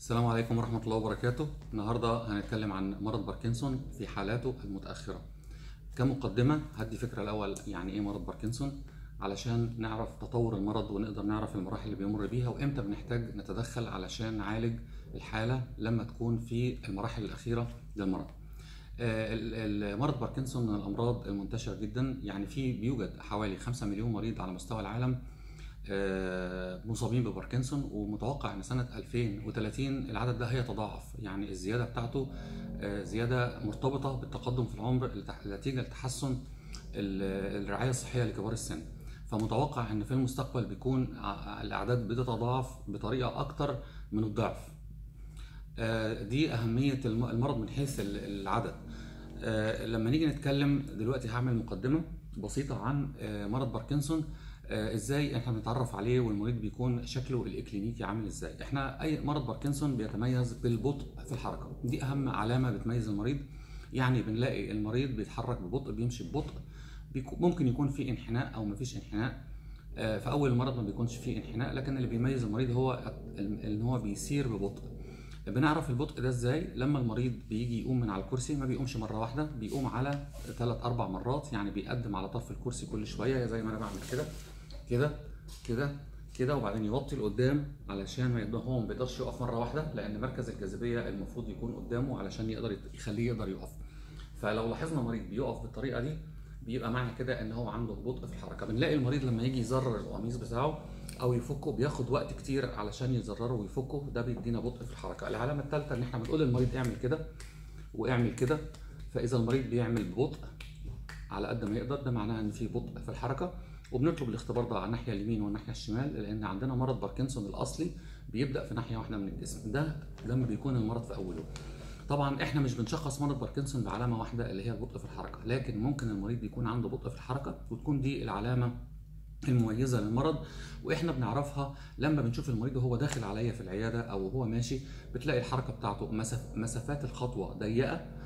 السلام عليكم ورحمة الله وبركاته النهاردة هنتكلم عن مرض باركنسون في حالاته المتأخرة كمقدمة هدي فكرة الأول يعني إيه مرض باركنسون علشان نعرف تطور المرض ونقدر نعرف المراحل اللي بيمر بيها وإمتى بنحتاج نتدخل علشان نعالج الحالة لما تكون في المراحل الأخيرة للمرض آه، ال- ال- مرض باركنسون من الأمراض المنتشرة جدا يعني في بيوجد حوالي 5 مليون مريض على مستوى العالم آه، مصابين بباركنسون ومتوقع ان سنه 2030 العدد ده هيتضاعف يعني الزياده بتاعته آه، زياده مرتبطه بالتقدم في العمر لتح- نتيجه لتحسن ال- الرعايه الصحيه لكبار السن فمتوقع ان في المستقبل بيكون ع- الاعداد بتتضاعف بطريقه اكتر من الضعف آه، دي اهميه الم- المرض من حيث ال- العدد آه، لما نيجي نتكلم دلوقتي هعمل مقدمه بسيطه عن آه، مرض باركنسون آه، ازاي احنا بنتعرف عليه والمريض بيكون شكله الاكلينيكي عامل ازاي احنا اي مرض باركنسون بيتميز بالبطء في الحركه دي اهم علامه بتميز المريض يعني بنلاقي المريض بيتحرك ببطء بيمشي ببطء بيكو- ممكن يكون في انحناء او مفيش انحناء آه، في اول المرض ما بيكونش فيه انحناء لكن اللي بيميز المريض هو ان هو بيسير ببطء بنعرف البطء ده ازاي لما المريض بيجي يقوم من على الكرسي ما بيقومش مره واحده بيقوم على ثلاث اربع مرات يعني بيقدم على طرف الكرسي كل شويه زي ما انا بعمل كده كده كده كده وبعدين يوطي لقدام علشان ما يقدر هو ما بيقدرش يقف مره واحده لان مركز الجاذبيه المفروض يكون قدامه علشان يقدر يت- يخليه يقدر يقف فلو لاحظنا مريض بيقف بالطريقه دي بيبقى معنى كده ان هو عنده بطء في الحركه بنلاقي المريض لما يجي يزرر القميص بتاعه او يفكه بياخد وقت كتير علشان يزرره ويفكه ده بيدينا بطء في الحركه العلامه الثالثه ان احنا بنقول للمريض اعمل كده واعمل كده فاذا المريض بيعمل ببطء على قد ما يقدر ده معناه ان في بطء في الحركه وبنطلب الاختبار ده على الناحيه اليمين والناحيه الشمال لان عندنا مرض باركنسون الاصلي بيبدا في ناحيه واحده من الجسم ده لما بيكون المرض في اوله طبعا احنا مش بنشخص مرض باركنسون بعلامه واحده اللي هي البطء في الحركه لكن ممكن المريض يكون عنده بطء في الحركه وتكون دي العلامه المميزه للمرض واحنا بنعرفها لما بنشوف المريض وهو داخل عليا في العياده او وهو ماشي بتلاقي الحركه بتاعته مسف- مسافات الخطوه ضيقه آه،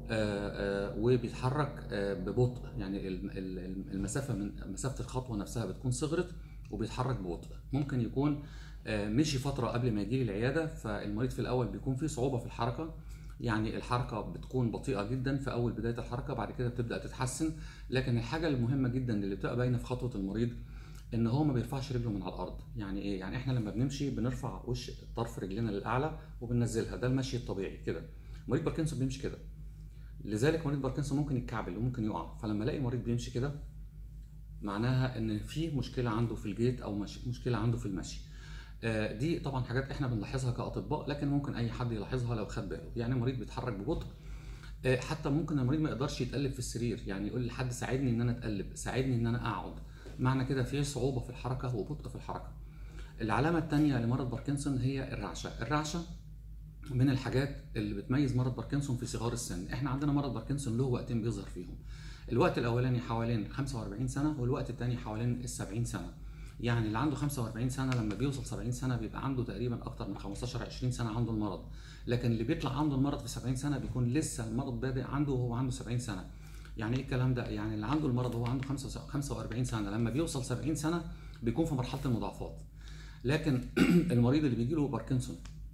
آه، وبيتحرك آه، ببطء يعني الم- ال- المسافه من مسافه الخطوه نفسها بتكون صغرت وبيتحرك ببطء ممكن يكون آه، مشي فتره قبل ما يجي لي العياده فالمريض في الاول بيكون فيه صعوبه في الحركه يعني الحركه بتكون بطيئه جدا في اول بدايه الحركه بعد كده بتبدا تتحسن لكن الحاجه المهمه جدا اللي بتبقى باينه في خطوه المريض ان هو ما بيرفعش رجله من على الارض يعني ايه يعني احنا لما بنمشي بنرفع وش طرف رجلنا للاعلى وبننزلها ده المشي الطبيعي كده مريض باركنسون بيمشي كده لذلك مريض باركنسون ممكن يتكعبل وممكن يقع فلما الاقي مريض بيمشي كده معناها ان في مشكله عنده في الجيت او مش مشكله عنده في المشي آه، دي طبعا حاجات احنا بنلاحظها كاطباء لكن ممكن اي حد يلاحظها لو خد باله يعني مريض بيتحرك ببطء آه، حتى ممكن المريض ما يقدرش يتقلب في السرير يعني يقول لحد ساعدني ان انا اتقلب ساعدني ان انا اقعد معنى كده في صعوبه في الحركه وبطء في الحركه العلامه الثانيه لمرض باركنسون هي الرعشه الرعشه من الحاجات اللي بتميز مرض باركنسون في صغار السن احنا عندنا مرض باركنسون له وقتين بيظهر فيهم الوقت الاولاني حوالين 45 سنه والوقت الثاني حوالين ال 70 سنه يعني اللي عنده 45 سنه لما بيوصل 70 سنه بيبقى عنده تقريبا اكتر من 15 20 سنه عنده المرض لكن اللي بيطلع عنده المرض في 70 سنه بيكون لسه المرض بادئ عنده وهو عنده 70 سنه يعني ايه الكلام ده يعني اللي عنده المرض وهو عنده 45 سنه لما بيوصل 70 سنه بيكون في مرحله المضاعفات لكن المريض اللي بيجي له باركنسون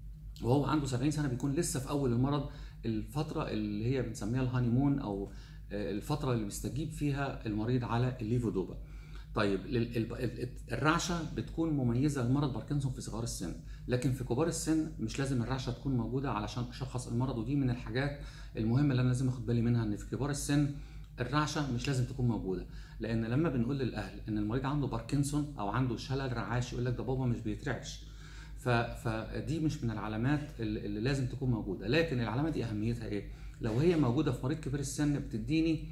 وهو عنده 70 سنه بيكون لسه في اول المرض الفتره اللي هي بنسميها الهانيمون او آه، الفتره اللي بيستجيب فيها المريض على الليفودوبا طيب لل- ال- ال- الرعشه بتكون مميزه لمرض باركنسون في صغار السن لكن في كبار السن مش لازم الرعشه تكون موجوده علشان اشخص المرض ودي من الحاجات المهمه اللي انا لازم اخد بالي منها ان في كبار السن الرعشه مش لازم تكون موجوده لان لما بنقول للاهل ان المريض عنده باركنسون او عنده شلل رعاش يقول لك ده بابا مش بيترعش ف... فدي مش من العلامات اللي اللي لازم تكون موجوده لكن العلامه دي اهميتها ايه لو هي موجوده في مريض كبير السن بتديني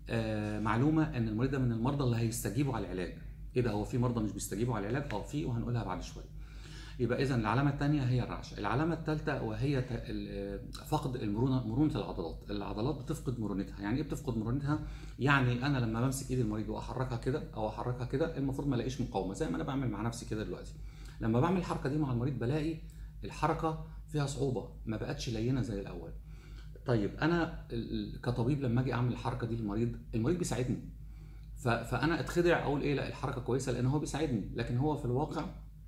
آه معلومه ان المريض ده من المرضى اللي هيستجيبوا على العلاج ايه ده هو في مرضى مش بيستجيبوا على العلاج اه في وهنقولها بعد شويه يبقى اذا العلامه الثانيه هي الرعشه العلامه الثالثه وهي ت- ال- فقد المرونه مرونه العضلات العضلات بتفقد مرونتها يعني ايه بتفقد مرونتها يعني انا لما بمسك ايد المريض واحركها كده او احركها كده المفروض ما الاقيش مقاومه زي ما انا بعمل مع نفسي كده دلوقتي لما بعمل الحركه دي مع المريض بلاقي الحركه فيها صعوبه ما بقتش لينه زي الاول طيب انا ال- ال- كطبيب لما اجي اعمل الحركه دي للمريض المريض بيساعدني ف- فانا اتخدع اقول ايه لا الحركه كويسه لان هو بيساعدني لكن هو في الواقع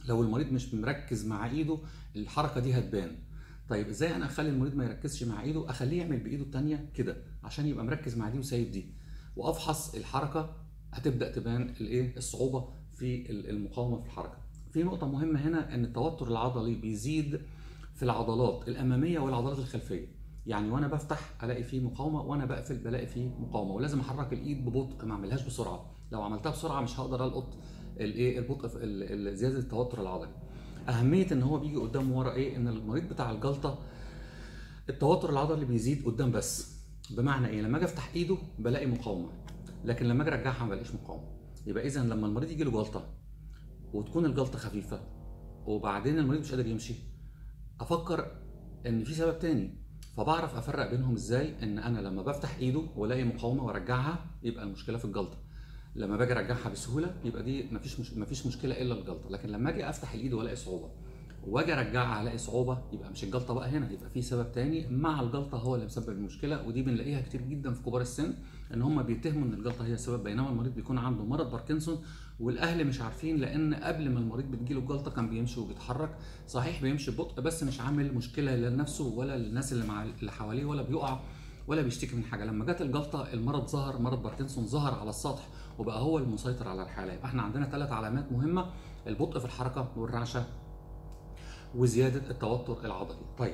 لو المريض مش مركز مع ايده الحركه دي هتبان طيب ازاي انا اخلي المريض ما يركزش مع ايده اخليه يعمل بايده التانية كده عشان يبقى مركز مع دي وسايب دي وافحص الحركه هتبدا تبان الايه الصعوبه في المقاومه في الحركه في نقطه مهمه هنا ان التوتر العضلي بيزيد في العضلات الاماميه والعضلات الخلفيه يعني وانا بفتح الاقي فيه مقاومه وانا بقفل بلاقي فيه مقاومه ولازم احرك الايد ببطء ما اعملهاش بسرعه لو عملتها بسرعه مش هقدر القط الايه البطء في ال- ال- زياده التوتر العضلي اهميه ان هو بيجي قدام ورا ايه ان المريض بتاع الجلطه التوتر العضلي بيزيد قدام بس بمعنى ايه لما اجي افتح ايده بلاقي مقاومه لكن لما اجي ارجعها ما بلاقيش مقاومه يبقى اذا لما المريض يجي له جلطه وتكون الجلطه خفيفه وبعدين المريض مش قادر يمشي افكر ان في سبب تاني فبعرف افرق بينهم ازاي ان انا لما بفتح ايده والاقي مقاومه وارجعها يبقى المشكله في الجلطه لما باجي ارجعها بسهوله يبقى دي مفيش مش مفيش مشكله الا الجلطه لكن لما اجي افتح الايد والاقي صعوبه واجي ارجعها الاقي صعوبه يبقى مش الجلطه بقى هنا يبقى في سبب تاني مع الجلطه هو اللي مسبب المشكله ودي بنلاقيها كتير جدا في كبار السن ان هم بيتهموا ان الجلطه هي السبب بينما المريض بيكون عنده مرض باركنسون والاهل مش عارفين لان قبل ما المريض بتجيله الجلطه كان بيمشي وبيتحرك صحيح بيمشي ببطء بس مش عامل مشكله لا لنفسه ولا للناس اللي مع اللي حواليه ولا بيقع ولا بيشتكي من حاجه لما جت الجلطه المرض ظهر مرض باركنسون ظهر على السطح وبقى هو المسيطر على الحاله يبقى احنا عندنا ثلاث علامات مهمه البطء في الحركه والرعشه وزياده التوتر العضلي طيب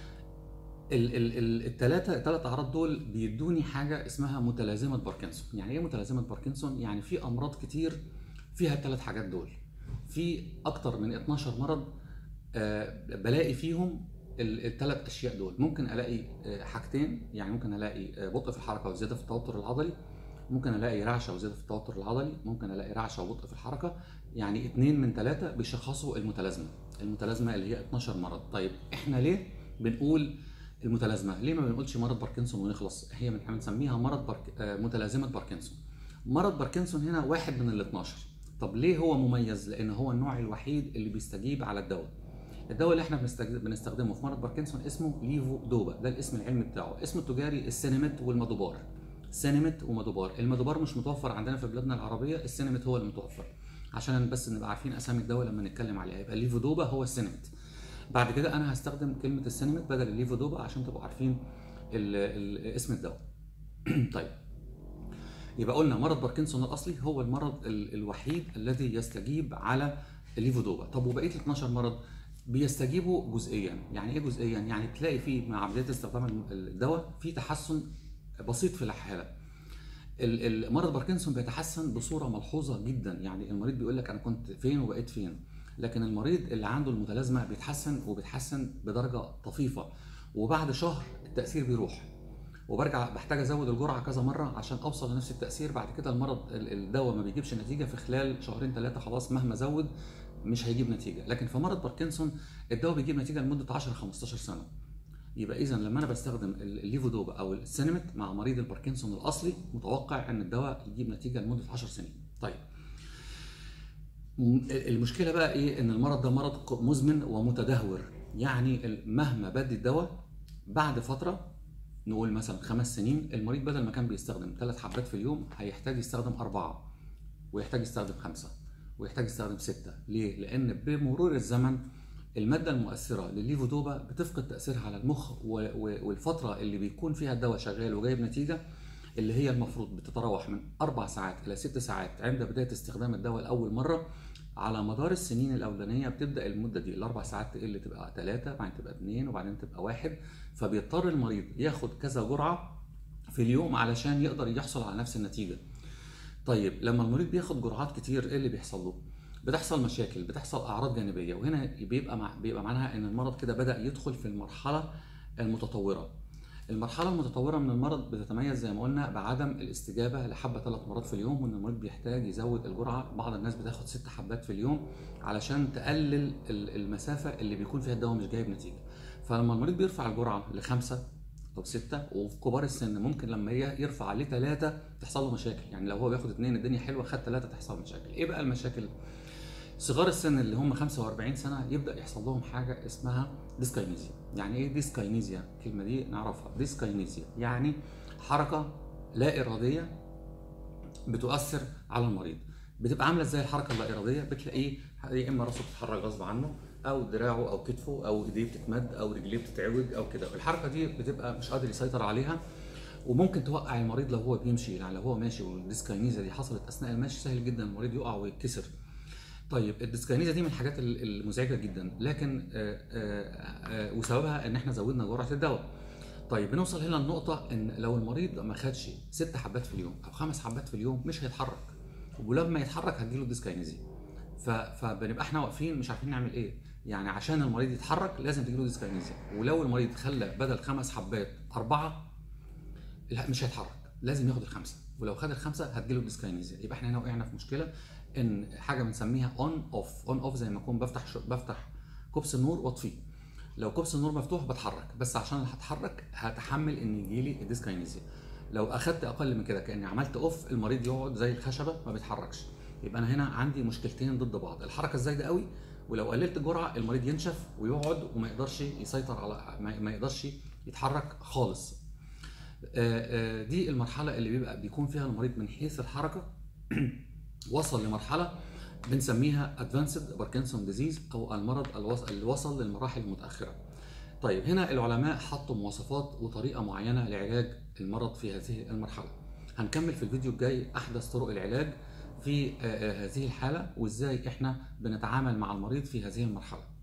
الثلاثه الثلاث اعراض دول بيدوني حاجه اسمها متلازمه باركنسون يعني ايه متلازمه باركنسون يعني في امراض كتير فيها الثلاث حاجات دول في اكتر من 12 مرض آه، بلاقي فيهم الثلاث اشياء دول ممكن الاقي آه، حاجتين يعني ممكن الاقي آه، بطء في الحركه وزياده في التوتر العضلي ممكن الاقي رعشه وزياده في التوتر العضلي ممكن الاقي رعشه وبطء في الحركه يعني اثنين من ثلاثه بيشخصوا المتلازمه المتلازمه اللي هي 12 مرض طيب احنا ليه بنقول المتلازمه ليه ما بنقولش مرض باركنسون ونخلص هي من- بنسميها مرض بارك... آه، متلازمه باركنسون مرض باركنسون هنا واحد من ال 12 طب ليه هو مميز لان هو النوع الوحيد اللي بيستجيب على الدواء الدواء اللي احنا بنستخد- بنستخدمه في مرض باركنسون اسمه ليفو دوبا ده الاسم العلمي بتاعه اسمه التجاري السينمت والمادوبار سينمت ومادوبار المادوبار مش متوفر عندنا في بلادنا العربيه السينمت هو المتوفر عشان بس نبقى عارفين اسامي الدواء لما نتكلم عليها يبقى الليفو دوبا هو السينمت بعد كده انا هستخدم كلمه السينمت بدل الليفو دوبا عشان تبقوا عارفين ال ال اسم الدواء طيب يبقى قلنا مرض باركنسون الاصلي هو المرض ال- الوحيد الذي يستجيب على الليفودوبا طب وبقيه ال 12 مرض بيستجيبوا جزئيا يعني ايه جزئيا يعني تلاقي في مع بدايه استخدام الم- الدواء في تحسن بسيط في الحاله ال- ال- مرض باركنسون بيتحسن بصوره ملحوظه جدا يعني المريض بيقول لك انا كنت فين وبقيت فين لكن المريض اللي عنده المتلازمه بيتحسن وبيتحسن بدرجه طفيفه وبعد شهر التاثير بيروح وبرجع بحتاج ازود الجرعه كذا مره عشان اوصل لنفس التاثير بعد كده المرض ال- الدواء ما بيجيبش نتيجه في خلال شهرين ثلاثه خلاص مهما زود مش هيجيب نتيجه لكن في مرض باركنسون الدواء بيجيب نتيجه لمده 10 15 سنه يبقى اذا لما انا بستخدم ال- الليفودوبا او السينمت مع مريض الباركنسون الاصلي متوقع ان الدواء يجيب نتيجه لمده 10 سنين طيب م- المشكله بقى ايه ان المرض ده مرض ق- مزمن ومتدهور يعني ال- مهما بدي الدواء بعد فتره نقول مثلا خمس سنين المريض بدل ما كان بيستخدم ثلاث حبات في اليوم هيحتاج يستخدم أربعة ويحتاج يستخدم خمسة ويحتاج يستخدم ستة ليه؟ لأن بمرور الزمن المادة المؤثرة للليفودوبا بتفقد تأثيرها على المخ و- و- والفترة اللي بيكون فيها الدواء شغال وجايب نتيجة اللي هي المفروض بتتراوح من أربع ساعات إلى ست ساعات عند بداية استخدام الدواء لأول مرة على مدار السنين الأولانية بتبدأ المدة دي الأربع ساعات تقل تبقى ثلاثة بعدين تبقى اثنين وبعدين تبقى واحد فبيضطر المريض ياخد كذا جرعة في اليوم علشان يقدر يحصل على نفس النتيجة طيب لما المريض بياخد جرعات كتير ايه اللي بيحصل له؟ بتحصل مشاكل بتحصل اعراض جانبيه وهنا بيبقى مع بيبقى معناها ان المرض كده بدا يدخل في المرحله المتطوره المرحله المتطوره من المرض بتتميز زي ما قلنا بعدم الاستجابه لحبه ثلاث مرات في اليوم وان المريض بيحتاج يزود الجرعه بعض الناس بتاخد ست حبات في اليوم علشان تقلل ال- المسافه اللي بيكون فيها الدواء مش جايب نتيجه فلما المريض بيرفع الجرعه لخمسه او سته وفي كبار السن ممكن لما ي- يرفع لثلاثه تحصل له مشاكل يعني لو هو بياخد اثنين الدنيا حلوه خد ثلاثه تحصل مشاكل ايه بقى المشاكل صغار السن اللي هم 45 سنه يبدا يحصل لهم حاجه اسمها ديسكاينيزيا يعني ايه ديسكاينيزيا الكلمه دي نعرفها ديسكاينيزيا يعني حركه لا اراديه بتؤثر على المريض بتبقى عامله ازاي الحركه اللا اراديه بتلاقيه يا اما راسه بتتحرك غصب عنه او دراعه او كتفه او ايديه بتتمد او رجليه بتتعوج او كده الحركه دي بتبقى مش قادر يسيطر عليها وممكن توقع المريض لو هو بيمشي يعني لو هو ماشي والديسكاينيزا دي حصلت اثناء المشي سهل جدا المريض يقع ويتكسر طيب الديسكاينيزا دي من الحاجات ال- المزعجه جدا لكن آه، آه، آه، وسببها ان احنا زودنا جرعه الدواء طيب بنوصل هنا لنقطة إن لو المريض ما خدش ست حبات في اليوم أو خمس حبات في اليوم مش هيتحرك ولما يتحرك هتجيله ديسكاينيزيا ف... فبنبقى احنا واقفين مش عارفين نعمل ايه يعني عشان المريض يتحرك لازم تجيله ديسكاينيزيا ولو المريض خلى بدل خمس حبات أربعة لا مش هيتحرك لازم ياخد الخمسة ولو خد الخمسة هتجيله ديسكاينيزيا يبقى احنا هنا وقعنا في مشكلة ان حاجة بنسميها اون اوف اون اوف زي ما اكون بفتح شو... بفتح كوبس النور واطفيه لو كوبس النور مفتوح بتحرك بس عشان هتحرك هتحمل ان يجيلي الديسكاينيزيا لو اخدت اقل من كده كاني عملت اوف المريض يقعد زي الخشبه ما بيتحركش يبقى انا هنا عندي مشكلتين ضد بعض الحركه الزايده قوي ولو قللت الجرعه المريض ينشف ويقعد وما يقدرش يسيطر على ما ما يقدرش يتحرك خالص آه، آه، دي المرحله اللي بيبقى بيكون فيها المريض من حيث الحركه وصل لمرحله بنسميها ادفانسد باركنسون ديزيز او المرض الوص- اللي وصل للمراحل المتاخره طيب هنا العلماء حطوا مواصفات وطريقه معينه لعلاج المرض في هذه المرحله هنكمل في الفيديو الجاي احدث طرق العلاج في آه، آه، هذه الحاله وازاي احنا بنتعامل مع المريض في هذه المرحله